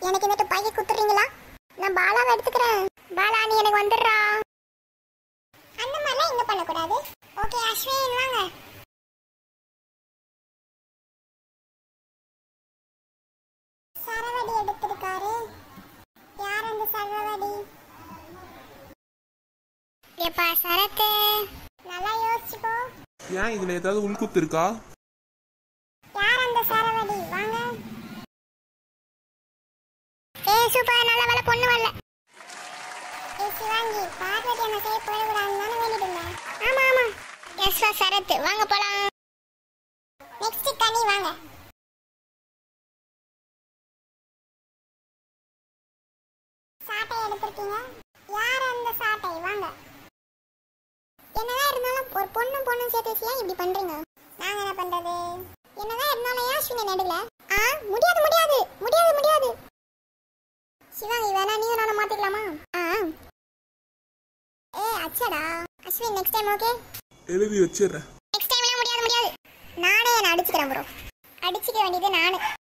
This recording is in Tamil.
எனக்கு இந்த துப்பாக்கி குத்துறீங்களா நான் பாலாவை எடுத்துக்கிறேன் பாலா நீ எனக்கு வந்துடுறா அந்த மாதிரிலாம் இங்க பண்ணக்கூடாது ஓகே அஸ்வின் வாங்க சரவடி எடுத்திருக்காரு யார் அந்த சரவடி எப்பா சரத்து நல்லா யோசிச்சுக்கோ ஏன் இதுல ஏதாவது உள்குத்து இருக்கா யார் அந்த சரவடி வாங்க ஏய் சூப்பர் நல்ல வேலை பொண்ணு வரல ஏய் சிவாங்கி பார்வதி அந்த சைடு போயிடக்கூடாதுன்னு தானே வேண்டிட்டு இருந்தேன் ஆமா ஆமா எஸ் வா சரத் வாங்க போலாம் நெக்ஸ்ட் கனி வாங்க சாட்டை எடுத்திருக்கீங்க யார் அந்த சாட்டை வாங்க என்னதான் இருந்தாலும் ஒரு பொண்ணும் பொண்ணும் சேர்த்து வச்சு ஏன் இப்படி பண்றீங்க நாங்க என்ன பண்றது என்னதான் இருந்தாலும் ஏன் அஸ்வினை நடுல ஆ முடியாது முடியாது முடியாது முடியாது சிவாங்கி வேணா நீயும் நானும் மாத்திக்கலாமா ஆ ஏ அச்சடா அஸ்வின் நெக்ஸ்ட் டைம் ஓகே எழுதி வச்சிடுறேன் நெக்ஸ்ட் டைம்லாம் முடியாது முடியாது நானே என்ன அடிச்சுக்கிறேன் ப்ரோ அடிச்சுக்க வேண்டியது நானு